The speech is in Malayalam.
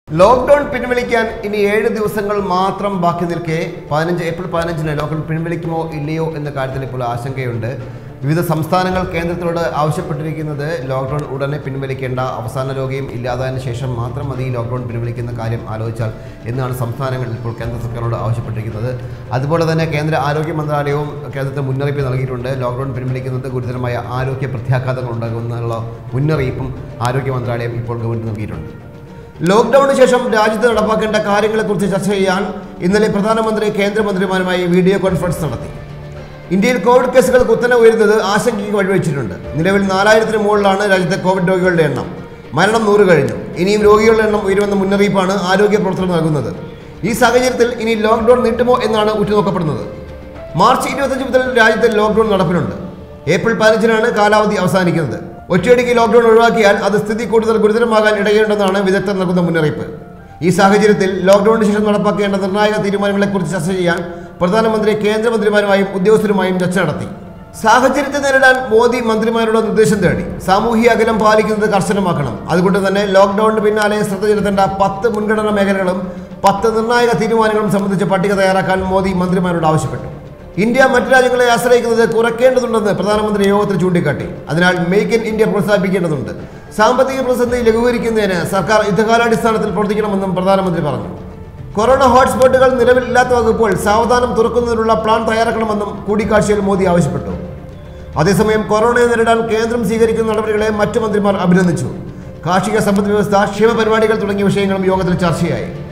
ലോക്ക്ഡൌൺ പിൻവലിക്കാൻ ഇനി ഏഴ് ദിവസങ്ങൾ മാത്രം ബാക്കി നിൽക്കെ പതിനഞ്ച് ഏപ്രിൽ പതിനഞ്ചിന് ലോക്ക്ഡൌൺ പിൻവലിക്കുമോ ഇല്ലയോ എന്ന കാര്യത്തിൽ ഇപ്പോൾ ആശങ്കയുണ്ട് വിവിധ സംസ്ഥാനങ്ങൾ കേന്ദ്രത്തിനോട് ആവശ്യപ്പെട്ടിരിക്കുന്നത് ലോക്ക്ഡൌൺ ഉടനെ പിൻവലിക്കേണ്ട അവസാന രോഗിയും ഇല്ലാതായതിനു ശേഷം മാത്രം മതി ലോക്ക്ഡൌൺ പിൻവലിക്കുന്ന കാര്യം ആലോചിച്ചാൽ എന്നാണ് സംസ്ഥാനങ്ങൾ ഇപ്പോൾ കേന്ദ്ര സർക്കാരിനോട് ആവശ്യപ്പെട്ടിരിക്കുന്നത് അതുപോലെ തന്നെ കേന്ദ്ര ആരോഗ്യ മന്ത്രാലയവും കേന്ദ്രത്തിന് മുന്നറിയിപ്പ് നൽകിയിട്ടുണ്ട് ലോക്ക്ഡൌൺ പിൻവലിക്കുന്നത് ഗുരുതരമായ ആരോഗ്യ പ്രത്യാഘാതങ്ങൾ ഉണ്ടാകുമെന്നുള്ള മുന്നറിയിപ്പും ആരോഗ്യ മന്ത്രാലയം ഇപ്പോൾ ഗവൺമെന്റ് നൽകിയിട്ടുണ്ട് ലോക്ക്ഡൌണിന് ശേഷം രാജ്യത്ത് നടപ്പാക്കേണ്ട കാര്യങ്ങളെക്കുറിച്ച് ചർച്ച ചെയ്യാൻ ഇന്നലെ പ്രധാനമന്ത്രി കേന്ദ്രമന്ത്രിമാരുമായി വീഡിയോ കോൺഫറൻസ് നടത്തി ഇന്ത്യയിൽ കോവിഡ് കേസുകൾ കുത്തനെ ഉയരുന്നത് ആശങ്കയ്ക്ക് വഴിവെച്ചിട്ടുണ്ട് നിലവിൽ നാലായിരത്തിന് മുകളിലാണ് രാജ്യത്തെ കോവിഡ് രോഗികളുടെ എണ്ണം മരണം നൂറ് കഴിഞ്ഞു ഇനിയും രോഗികളുടെ എണ്ണം ഉയരുമെന്ന മുന്നറിയിപ്പാണ് ആരോഗ്യ പ്രവർത്തകർ നൽകുന്നത് ഈ സാഹചര്യത്തിൽ ഇനി ലോക്ക്ഡൌൺ നീട്ടുമോ എന്നാണ് ഉറ്റുനോക്കപ്പെടുന്നത് മാർച്ച് ഇരുപത്തഞ്ച് മുതൽ രാജ്യത്ത് ലോക്ക്ഡൌൺ നടപ്പിലുണ്ട് ഏപ്രിൽ പതിനഞ്ചിനാണ് കാലാവധി അവസാനിക്കുന്നത് ഒറ്റയടിക്ക് ലോക്ക്ഡൌൺ ഒഴിവാക്കിയാൽ അത് സ്ഥിതി കൂടുതൽ ഗുരുതരമാകാൻ ഇടയുണ്ടെന്നാണ് വിദഗ്ധർ നൽകുന്ന മുന്നറിയിപ്പ് ഈ സാഹചര്യത്തിൽ ലോക്ക്ഡൌണിന് ശേഷം നടപ്പാക്കേണ്ട നിർണായക തീരുമാനങ്ങളെക്കുറിച്ച് ചർച്ച ചെയ്യാൻ പ്രധാനമന്ത്രി കേന്ദ്രമന്ത്രിമാരുമായും ഉദ്യോഗസ്ഥരുമായും ചർച്ച നടത്തി സാഹചര്യത്തെ നേരിടാൻ മോദി മന്ത്രിമാരുടെ നിർദ്ദേശം തേടി സാമൂഹിക അകലം പാലിക്കുന്നത് കർശനമാക്കണം അതുകൊണ്ട് തന്നെ ലോക്ക്ഡൌണിന് പിന്നാലെ ശ്രദ്ധ ചെലുത്തേണ്ട പത്ത് മുൻഗണനാ മേഖലകളും പത്ത് നിർണായക തീരുമാനങ്ങളും സംബന്ധിച്ച പട്ടിക തയ്യാറാക്കാൻ മോദി മന്ത്രിമാരോട് ആവശ്യപ്പെട്ടു ഇന്ത്യ മറ്റു രാജ്യങ്ങളെ ആശ്രയിക്കുന്നത് കുറയ്ക്കേണ്ടതുണ്ടെന്ന് പ്രധാനമന്ത്രി യോഗത്തിൽ ചൂണ്ടിക്കാട്ടി അതിനാൽ മേക്ക് ഇൻ ഇന്ത്യ പ്രോത്സാഹിപ്പിക്കേണ്ടതുണ്ട് സാമ്പത്തിക പ്രതിസന്ധി ലഘൂകരിക്കുന്നതിന് സർക്കാർ യുദ്ധകാലാടിസ്ഥാനത്തിൽ പ്രവർത്തിക്കണമെന്നും പ്രധാനമന്ത്രി പറഞ്ഞു കൊറോണ ഹോട്ട്സ്പോട്ടുകൾ നിലവിലില്ലാത്ത വകുപ്പോൾ സാവധാനം തുറക്കുന്നതിനുള്ള പ്ലാൻ തയ്യാറാക്കണമെന്നും കൂടിക്കാഴ്ചയിൽ മോദി ആവശ്യപ്പെട്ടു അതേസമയം കൊറോണയെ നേരിടാൻ കേന്ദ്രം സ്വീകരിക്കുന്ന നടപടികളെ മറ്റു മന്ത്രിമാർ അഭിനന്ദിച്ചു കാർഷിക സമ്പദ് വ്യവസ്ഥ ക്ഷേമ പരിപാടികൾ തുടങ്ങിയ വിഷയങ്ങളും യോഗത്തിൽ ചർച്ചയായി